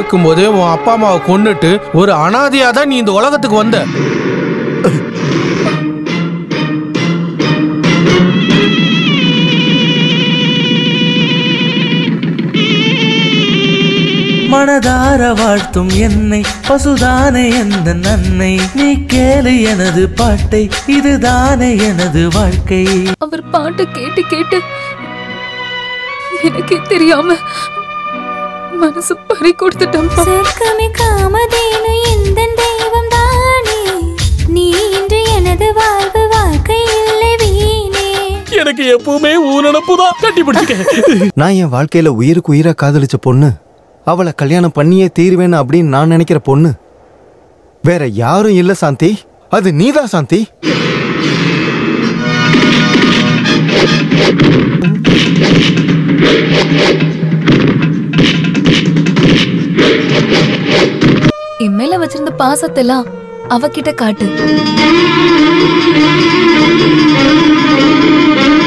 இருக்கும்போதே உன் அப்பா அம்மாவை கொன்னுட்டு ஒரு அனாதையா தான் நீ இந்த உலகத்துக்கு வந்த மனதார வாழ்த்தும் என்னை பசுதானே எந்த நன்னை நீ கேளு எனது பாட்டை இதுதானே எனது வாழ்க்கை அவர் பாட்டு கேட்டு கேட்டு எனக்கே தெரியாம மனசு பறி கொடுத்துட்டேன்ப்பா சொர்க்கமே காமதேனு எந்த தெய்வம் தானே நீ இன்று எனது வாழ்வு வாழ்க்கை இல்லை வீணே எனக்கு எப்பவுமே ஊனப்பு தான் கட்டி பிடிச்சிக்க நான் என் வாழ்க்கையில உயிருக்கு உயிரா காதலிச்ச பொண்ணு அவளை கல்யாணம் பண்ணியே தீருவேன்னு அப்படின்னு நான் நினைக்கிற பொண்ணு வேற யாரும் இல்ல சாந்தி அது நீதான் சாந்தி என் மேல வச்சிருந்த பாசத்தை எல்லாம் அவகிட்ட காட்டு